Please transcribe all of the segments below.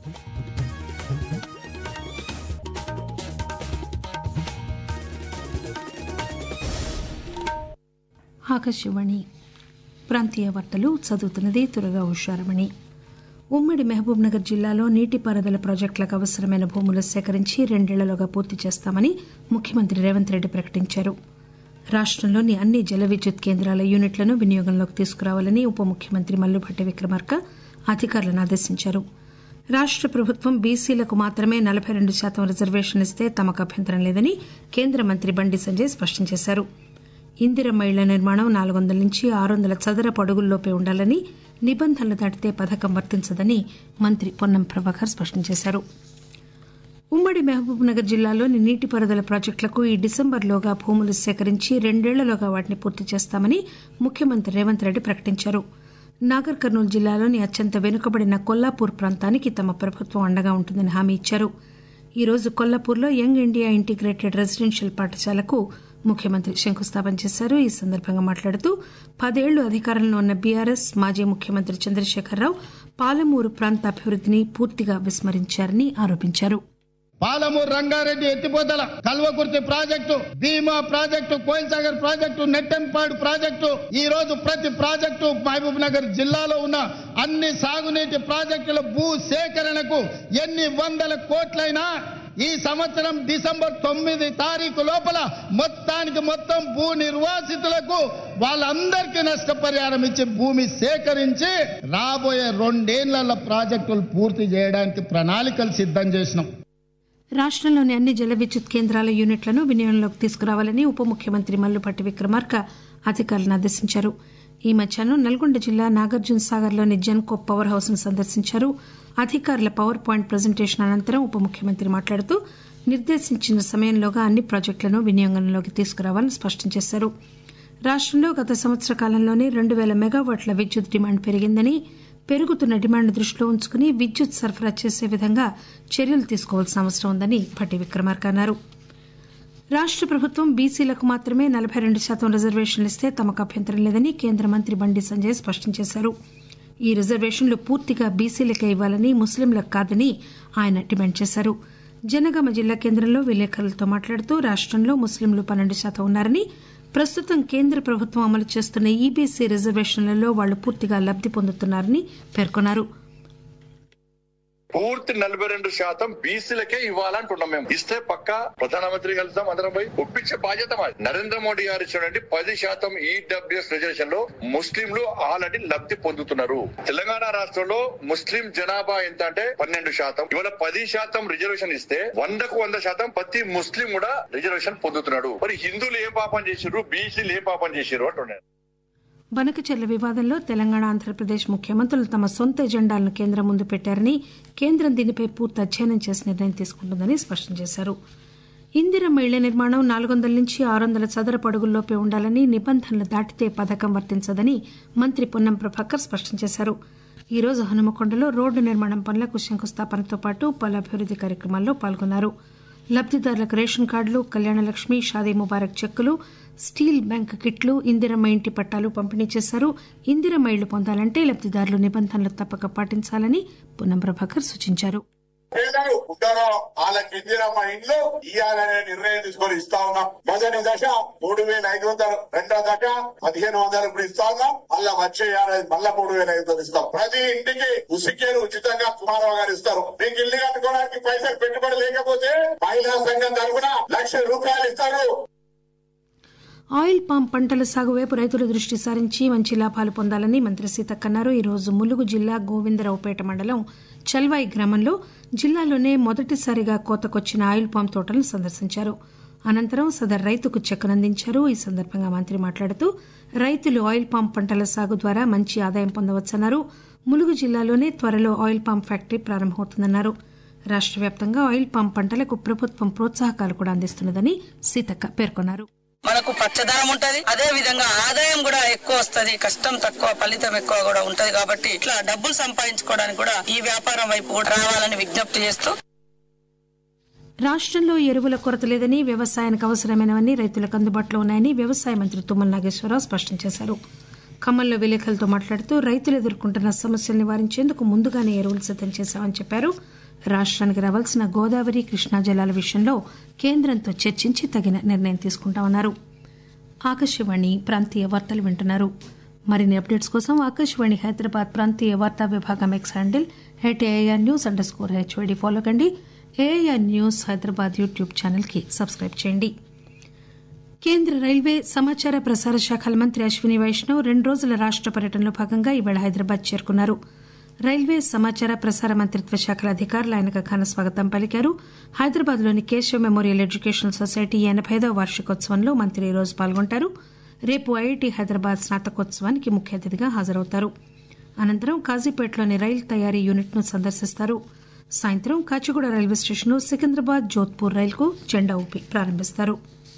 ఆకాశవాణి ప్రాంతీయ వార్తలు చదువుతున్నది తురగా ఉషారమణి ఉమ్మడి మహబూబ్ నగర్ జిల్లాలో నీటిపారుదల ప్రాజెక్టులకు అవసరమైన భూములు సేకరించి రెండేళ్లలోగా పూర్తి చేస్తామని ముఖ్యమంత్రి రేవంత్ రెడ్డి ప్రకటించారు రాష్టంలోని అన్ని జల విద్యుత్ కేంద్రాల యూనిట్లను వినియోగంలోకి తీసుకురావాలని ఉప ముఖ్యమంత్రి మల్లుభట్టి విక్రమార్క అధికారులను ఆదేశించారు రాష్ట ప్రభుత్వం బీసీలకు మాత్రమే నలబై రెండు శాతం రిజర్వేషన్ ఇస్తే తమకు అభ్యంతరం లేదని కేంద్ర మంత్రి బండి సంజయ్ స్పష్టం చేశారు ఇందిరమ్మ ఇళ్ల నిర్మాణం నాలుగు వందల నుంచి ఆరు వందల చదరపు అడుగుల్లోపే ఉండాలని నిబంధనలు దాటితే పథకం వర్తించదని మంత్రి పొన్నం ప్రభాకర్ స్పష్టం చేశారు ఉమ్మడి మహబూబ్ నగర్ జిల్లాలోని నీటిపారుదల ప్రాజెక్టులకు ఈ డిసెంబర్లోగా భూములు సేకరించి రెండేళ్లలోగా వాటిని పూర్తి చేస్తామని ముఖ్యమంత్రి రేవంత్ రెడ్డి ప్రకటించారు నాగర్ కర్నూలు జిల్లాలోని అత్యంత వెనుకబడిన కొల్లాపూర్ ప్రాంతానికి తమ ప్రభుత్వం అండగా ఉంటుందని హామీ ఇచ్చారు ఈ రోజు కొల్లాపూర్లో యంగ్ ఇండియా ఇంటిగ్రేటెడ్ రెసిడెన్షియల్ పాఠశాలకు ముఖ్యమంత్రి శంకుస్థాపన చేశారు ఈ సందర్భంగా మాట్లాడుతూ పదేళ్లు అధికారంలో ఉన్న బీఆర్ఎస్ మాజీ ముఖ్యమంత్రి చంద్రశేఖరరావు పాలమూరు ప్రాంత అభివృద్దిని పూర్తిగా విస్మరించారని ఆరోపించారు పాలమూరు రంగారెడ్డి ఎత్తిపోతల Kalwakurthy project Bhima project Koilsagar project Nettempadu project ఈ రోజు ప్రతి ప్రాజెక్టు మహబూబ్ నగర్ జిల్లాలో ఉన్న అన్ని సాగునీటి ప్రాజెక్టుల భూ సేకరణకు ఎన్ని వందల కోట్లైనా ఈ సంవత్సరం డిసెంబర్ తొమ్మిది తారీఖు లోపల మొత్తానికి మొత్తం భూ నిర్వాసితులకు వాళ్ళందరికీ నష్టపరిహారం ఇచ్చి భూమి సేకరించి రాబోయే రెండేళ్ల ప్రాజెక్టులు పూర్తి చేయడానికి ప్రణాళికలు సిద్ధం చేసినాం రాష్టంలోని అన్ని జల విద్యుత్ కేంద్రాల యూనిట్లను వినియోగంలోకి తీసుకురావాలని ఉప ముఖ్యమంత్రి మల్లుపట్టి విక్రమార్క అధికారులను ఆదేశించారు ఈ మధ్యాహ్నం నల్గొండ జిల్లా నాగార్జున సాగర్లోని జెన్కో పవర్ హౌస్ ను సందర్శించారు అధికారుల పవర్ పాయింట్ ప్రజెంటేషన్ అనంతరం ఉప ముఖ్యమంత్రి మాట్లాడుతూ నిర్దేశించిన సమయంలోగా అన్ని ప్రాజెక్టులను వినియోగంలోకి తీసుకురావాలని స్పష్టం చేశారు రాష్టంలో గత సంవత్సర కాలంలోనే రెండు పేల మెగావాట్ల విద్యుత్ డిమాండ్ పెరిగిందని పెరుగుతున్న డిమాండ్ దృష్టిలో ఉంచుకుని విద్యుత్ సరఫరా చేసే విధంగా చర్యలు తీసుకోవాల్సిన అవసరం ఉందని భట్టి విక్రమార్క అన్నారు రాష్ట ప్రభుత్వం బీసీలకు మాత్రమే నలబై రెండు శాతం రిజర్వేషన్లు ఇస్తే తమకు అభ్యంతరం లేదని కేంద్ర మంత్రి బండి సంజయ్ స్పష్టం చేశారు ఈ రిజర్వేషన్లు పూర్తిగా బీసీలకే ఇవ్వాలని ముస్లింలకు కాదని ఆయన డిమాండ్ చేశారు జనగామ జిల్లా కేంద్రంలో విలేకరులతో మాట్లాడుతూ రాష్టంలో ముస్లింలు పన్నెండు శాతం ఉన్నారని ప్రస్తుతం కేంద్ర ప్రభుత్వం అమలు చేస్తున్న ఈబీసీ రిజర్వేషన్లలో వాళ్లు పూర్తిగా లబ్ది పొందుతున్నారని పేర్కొన్నారు పూర్తి నలభై రెండు శాతం బీసీలకే ఇవ్వాలంటున్నాం మేము ఇస్తే పక్క ప్రధానమంత్రి కలుద్దాం అందరం పోయి ఒప్పించే బాధ్యత మాది నరేంద్ర మోడీ గారు చూడండి పది శాతం ఈడబ్ల్యూఎస్ రిజర్వేషన్ లో ముస్లింలు ఆల్రెడీ లబ్ధి పొందుతున్నారు తెలంగాణ రాష్ట్రంలో ముస్లిం జనాభా ఎంత అంటే పన్నెండు శాతం ఇవాళ పది శాతం రిజర్వేషన్ ఇస్తే వందకు వంద శాతం ప్రతి ముస్లిం కూడా రిజర్వేషన్ పొందుతున్నాడు మరి హిందువులు ఏం పాపం చేసిర్రు బీసీలు ఏం పాపం చేసిర్రు అంటున్నారు బనకచెర్ల వివాదంలో తెలంగాణ ఆంధ్రప్రదేశ్ ముఖ్యమంత్రులు తమ సొంత ఎజెండాలను కేంద్రం ముందు పెట్టారని కేంద్రం దీనిపై పూర్తి అధ్యయనం చేసి నిర్ణయం తీసుకుంటుందని స్పష్టం చేశారు ఇందిరమ్మ ఇళ్ల నిర్మాణం నాలుగు వందల నుంచి ఆరు వందల చదరపు అడుగుల్లోపే ఉండాలని నిబంధనలు దాటితే పథకం వర్తించదని మంత్రి పొన్నం ప్రభాకర్ స్పష్టం చేశారు ఈ రోజు హనుమకొండలో రోడ్డు నిర్మాణం పనులకు శంకుస్థాపనతో పాటు పలు అభివృద్ది కార్యక్రమాల్లో పాల్గొన్నారు లబ్దిదారులకు రేషన్ కార్డులు కళ్యాణలక్ష్మి షాదీ ముబారక్ చెక్కులు స్టీల్ బ్యాంక్ కిట్లు ఇందిరమ్మ ఇంటి పట్టాలు పంపిణీ చేశారు ఇందిరమ్మ ఇళ్లు పొందాలంటే లబ్దిదారులు నిబంధనలు తప్పక పాటించాలని పొన్నం ప్రభాకర్ సూచించారు పేదలు ఉంటారో వాళ్ళకి ఇందిరమ్మ ఇండ్లు ఇయ్యాలనే నిర్ణయం తీసుకొని ఇస్తా ఉన్నాం మొదటి దశ మూడు వేల ఐదు వందలు రెండో దశ పదిహేను వందలు ఇప్పుడు ఇస్తా ఉన్నాం మళ్ళా వచ్చే ఏడాది మళ్ళా మూడు వేల ఐదు వందలు ఇస్తాం ప్రతి ఇంటికి ఉసికేలు ఉచితంగా కుమారరావు గారు ఇస్తారు మీకు ఇల్లు కట్టుకోవడానికి పైసలు పెట్టుబడి లేకపోతే మహిళా సంఘం తరఫున లక్ష రూపాయలు ఇస్తారు ఆయిల్ పామ్ పంటల సాగు వైపు రైతుల దృష్టి సారించి మంచి లాభాలు పొందాలని మంత్రి సీతక్క అన్నారు ఈ రోజు ములుగు జిల్లా గోవిందరావుపేట మండలం చల్వాయి గ్రామంలో జిల్లాలోనే మొదటిసారిగా కోతకొచ్చిన ఆయిల్ పామ్ తోటలను సందర్శించారు అనంతరం సదర్ రైతుకు చెక్కునందించారు ఈ సందర్భంగా మంత్రి మాట్లాడుతూ రైతులు ఆయిల్ పామ్ పంటల సాగు ద్వారా మంచి ఆదాయం పొందవచ్చన్నారు ములుగు జిల్లాలోనే త్వరలో ఆయిల్ పామ్ ఫ్యాక్టరీ ప్రారంభమవుతుందన్నారు రాష్ట్ర వ్యాప్తంగా ఆయిల్ పామ్ పంటలకు ప్రభుత్వం ప్రోత్సాహకాలు కూడా అందిస్తున్నదని సీతక్క పేర్కొన్నారు మనకు పచ్చదనం ఉంటది అదే విధంగా ఆదాయం కూడా ఎక్కువ వస్తది కష్టం తక్కువ ఫలితం ఎక్కువ కూడా ఉంటది కాబట్టి ఇట్లా డబ్బులు సంపాదించుకోవడానికి కూడా ఈ వ్యాపారం వైపు కూడా రావాలని విజ్ఞప్తి చేస్తూ రాష్టంలో ఎరువుల కొరత లేదని వ్యవసాయానికి అవసరమైనవన్నీ రైతులకు అందుబాటులో ఉన్నాయని వ్యవసాయ మంత్రి తుమ్మల నాగేశ్వరరావు స్పష్టం చేశారు ఖమ్మంలో విలేకరులతో మాట్లాడుతూ రైతులు ఎదుర్కొంటున్న సమస్యలు నివారించేందుకు ముందుగానే ఎరువులు సిద్దం చేశామని చెప్పారు రాష్ట్రానికి రావాల్సిన గోదావరి కృష్ణా జలాల విషయంలో కేంద్రంతో చర్చించి తగిన నిర్ణయం తీసుకుంటామన్నారు ఆకాశవాణి ప్రాంతీయ వార్తలు వింటున్నారు మరిన్ని అప్డేట్స్ కోసం ఆకాశవాణి హైదరాబాద్ ప్రాంతీయ వార్తా విభాగం X handle at AIR news underscore HYD follow కండి AIR news Hyderabad YouTube channel కి సబ్స్క్రైబ్ చేయండి కేంద్ర రైల్వే సమాచార ప్రసార శాఖల మంత్రి అశ్విని వైష్ణవ్ రెండు రోజుల రాష్ట పర్యటనలో భాగంగా ఈవేళ హైదరాబాద్ చేరుకున్నారు రైల్వే సమాచార ప్రసార మంత్రిత్వ శాఖల అధికారులు ఆయనకు ఘన స్వాగతం పలికారు హైదరాబాద్ లోని కేశవ్ మెమోరియల్ ఎడ్యుకేషనల్ సొసైటీ ఎనబై ఐదవ వార్షికోత్సవంలో మంత్రి ఈ రోజు పాల్గొంటారు రేపు ఐఐటి హైదరాబాద్ స్నాతకోత్సవానికి ముఖ్య అతిథిగా హాజరవుతారు అనంతరం కాజీపేటలోని రైలు తయారీ యూనిట్ ను సందర్శిస్తారు సాయంత్రం కాచిగూడ రైల్వే స్టేషన్ సికింద్రాబాద్ జోధ్పూర్ రైలుకు జెండా ఊపి ప్రారంభిస్తారు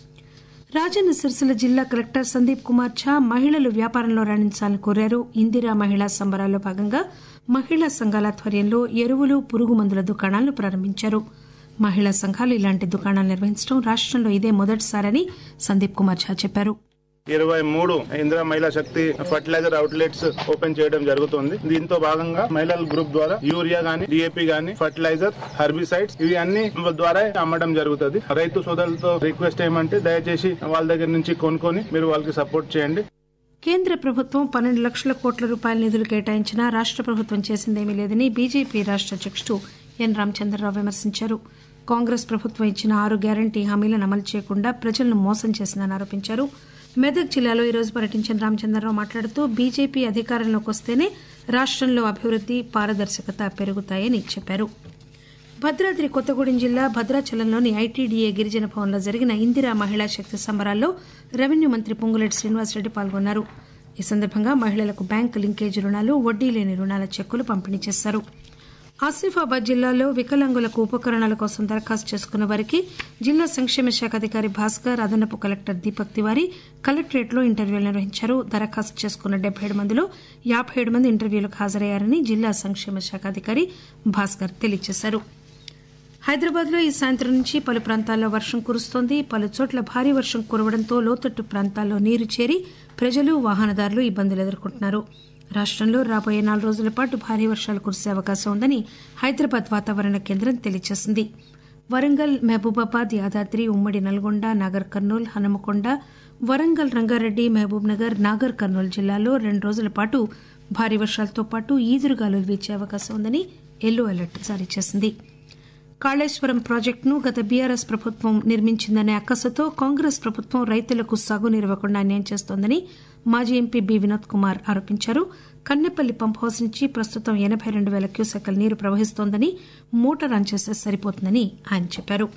రాజన్న సిరిసిల్ల జిల్లా కలెక్టర్ సందీప్ కుమార్ ఝా మహిళలు వ్యాపారంలో రాణించాలని కోరారు ఇందిరా మహిళా సంబరాల్లో భాగంగా మహిళా సంఘాల ఆధ్వర్యంలో ఎరువులు పురుగు మందుల దుకాణాలను ప్రారంభించారు మహిళా సంఘాలు ఇలాంటి దుకాణాలు నిర్వహించడం రాష్టంలో ఇదే మొదటిసారని సందీప్ కుమార్ ఝా చెప్పారు ఇరవై మూడు ఇందిరా మహిళా శక్తి ఫర్టిలైజర్ అవుట్లెట్స్ ఓపెన్ చేయడం జరుగుతుంది దీంతో భాగంగా మహిళల గ్రూప్ ద్వారా యూరియా గానీ డిఏపి గానీ ఫర్టిలైజర్ హర్బిసైడ్స్ ఇవి అన్ని ద్వారా అమ్మడం జరుగుతుంది రైతు సోదరులతో రిక్వెస్ట్ ఏమంటే దయచేసి వాళ్ళ దగ్గర నుంచి కొనుక్కొని మీరు వాళ్ళకి సపోర్ట్ చేయండి కేంద్ర ప్రభుత్వం పన్నెండు లక్షల కోట్ల రూపాయల నిధులు కేటాయించినా రాష్ట ప్రభుత్వం చేసిందేమీ లేదని బీజేపీ రాష్ట అధ్యకుడు ఎన్ రామచంద్రరావు విమర్శించారు కాంగ్రెస్ ప్రభుత్వం ఇచ్చిన ఆరు గ్యారంటీ హామీలను అమలు చేయకుండా ప్రజలను మోసం చేసిందని ఆరోపించారు మెదక్ జిల్లాలో ఈరోజు పర్యటించిన రామచంద్రరావు మాట్లాడుతూ బీజేపీ అధికారంలోకి వస్తేనే రాష్టంలో అభివృద్ది పారదర్శకత పెరుగుతాయని చెప్పారు భద్రాద్రి కొత్తగూడెం జిల్లా భద్రాచలంలోని ఐటీడీఏ గిరిజన భవన్లో జరిగిన ఇందిరా మహిళా శక్తి సంబరాల్లో రెవెన్యూ మంత్రి పొంగులేటి శ్రీనివాసరెడ్డి పాల్గొన్నారు ఈ సందర్భంగా మహిళలకు బ్యాంకు లింకేజ్ రుణాలు వడ్డీ లేని రుణాల చెక్కులు పంపిణీ చేశారు ఆసిఫాబాద్ జిల్లాలో వికలాంగులకు ఉపకరణాల కోసం దరఖాస్తు చేసుకున్న వారికి జిల్లా సంక్షేమ శాఖ అధికారి భాస్కర్ అదనపు కలెక్టర్ దీపక్ తివారీ కలెక్టరేట్లో ఇంటర్వ్యూలు నిర్వహించారు దరఖాస్తు చేసుకున్న డెబ్బై ఏడు మందిలో యాబై ఏడు మంది ఇంటర్వ్యూలకు హాజరయ్యారని జిల్లా సంక్షేమ శాఖ అధికారి భాస్కర్ తెలియజేశారు హైదరాబాద్ లో ఈ సాయంత్రం నుంచి పలు ప్రాంతాల్లో వర్షం కురుస్తోంది పలు చోట్ల భారీ వర్షం కురవడంతో లోతట్టు ప్రాంతాల్లో నీరు చేరి ప్రజలు వాహనదారులు ఇబ్బందులు ఎదుర్కొంటున్నారు రాష్టంలో రాబోయే నాలుగు రోజుల పాటు భారీ వర్షాలు కురిసే అవకాశం ఉందని హైదరాబాద్ వాతావరణ కేంద్రం తెలియజేసింది వరంగల్ మహబూబాబాద్ యాదాద్రి ఉమ్మడి నల్గొండ నాగర్ కర్నూల్ హనుమకొండ వరంగల్ రంగారెడ్డి మహబూబ్ నగర్ నాగర్ కర్నూలు జిల్లాల్లో రెండు రోజుల పాటు భారీ వర్షాలతో పాటు ఈదురుగాలులు వీచే అవకాశం ఉందని ఎల్లో అలర్ట్ జారీ చేసింది కాళేశ్వరం ప్రాజెక్టును గత బీఆర్ఎస్ ప్రభుత్వం నిర్మించిందనే అక్కసుతో కాంగ్రెస్ ప్రభుత్వం రైతులకు సాగునీరు ఇవ్వకుండా అన్యాయం చేస్తోందని మాజీ ఎంపీ బి వినోద్ కుమార్ ఆరోపించారు కన్నెపల్లి పంప్ హౌస్ నుంచి ప్రస్తుతం ఎనబై రెండు వేల క్యూసెక్ల నీరు ప్రవహిస్తోందని మోటార్ ఆన్ చేస్తే సరిపోతుందని ఆయన చెప్పారు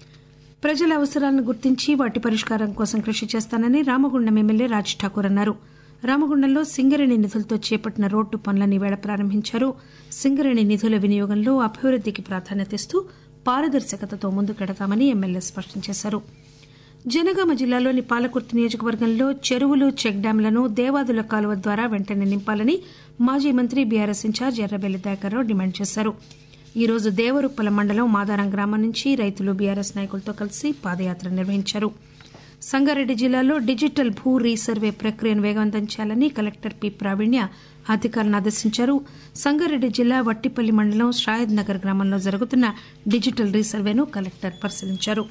ప్రజల అవసరాలను గుర్తించి వాటి పరిష్కారం కోసం కృషి చేస్తానని రామగుండం ఎమ్మెల్యే రాజ్ ఠాకూర్ అన్నారు రామగుండంలో సింగరేణి నిధులతో చేపట్టిన రోడ్డు పనులను ఈవేళ ప్రారంభించారు సింగరేణి నిధుల వినియోగంలో అభివృద్దికి ప్రాధాన్యత ఇస్తూ పారదర్శకతతో ముందుకెడతామని ఎమ్మెల్యే స్పష్టం చేశారు జనగామ జిల్లాలోని పాలకుర్తి నియోజకవర్గంలో చెరువులు చెక్ డ్యాంలను దేవాదుల కాలువ ద్వారా వెంటనే నింపాలని మాజీ మంత్రి BRS in charge Errabelli Dayakar Rao demand చేశారు ఈ రోజు దేవరుప్పల మండలం మాదారం గ్రామం నుంచి రైతులు బీఆర్ఎస్ నాయకులతో కలిసి పాదయాత్ర నిర్వహించారు సంగారెడ్డి జిల్లాలో డిజిటల్ భూ రీసర్వే ప్రక్రియను వేగవంతం చేయాలని కలెక్టర్ పి ప్రావీణ్య అధికారులను ఆదేశించారు సంగారెడ్డి జిల్లా వట్టిపల్లి మండలం షాయద్ నగర్ గ్రామంలో జరుగుతున్న డిజిటల్ రీసర్వేను కలెక్టర్ పరిశీలించారు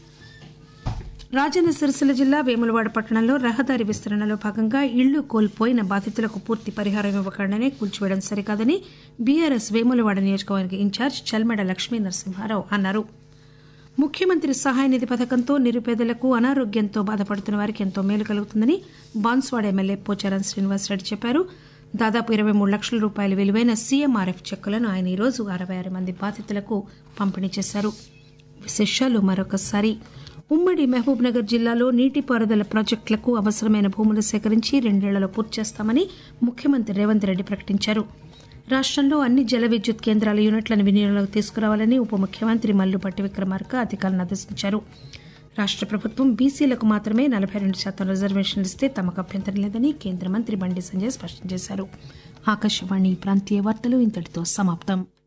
రాజన్న సిరిసిల్ల జిల్లా వేములవాడ పట్టణంలో రహదారి విస్తరణలో భాగంగా ఇళ్లు కోల్పోయిన బాధితులకు పూర్తి పరిహారం ఇవ్వకుండానే కూల్చివేయడం సరికాదని బీఆర్ఎస్ వేములవాడ నియోజకవర్గ ఇన్ఛార్జ్ చల్మెడ లక్ష్మీ నరసింహారావు అన్నారు ముఖ్యమంత్రి సహాయ నిధి పథకంతో నిరుపేదలకు అనారోగ్యంతో బాధపడుతున్న వారికి ఎంతో మేలు కలుగుతుందని బాన్స్వాడ ఎమ్మెల్యే పోచారం శ్రీనివాసరెడ్డి చెప్పారు దాదాపు ఇరవై మూడు లక్షల రూపాయల విలువైన సీఎంఆర్ఎఫ్ చెక్కులను ఆయన ఈరోజు అరవై ఆరు మంది బాధితులకు పంపిణీ చేశారు విశేషాలు మరొకసారి ఉమ్మడి మహబూబ్ నగర్ జిల్లాలో నీటిపారుదల ప్రాజెక్టులకు అవసరమైన భూములు సేకరించి రెండేళ్లలో పూర్తి చేస్తామని ముఖ్యమంత్రి రేవంత్ రెడ్డి ప్రకటించారు రాష్టంలో అన్ని జల విద్యుత్ కేంద్రాల యూనిట్లను వినియోగంలోకి తీసుకురావాలని ఉప ముఖ్యమంత్రి మల్లుపట్టి విక్రమార్క అధికారులను ఆదేశించారు రాష్ట ప్రభుత్వం బీసీలకు మాత్రమే నలభై రెండు శాతం రిజర్వేషన్లు ఇస్తే తమకు అభ్యంతరం లేదని కేంద్ర మంత్రి బండి సంజయ్ స్పష్టం చేశారు ఆకాశవాణి ప్రాంతీయ వార్తలు ఇంతటితో సమాప్తం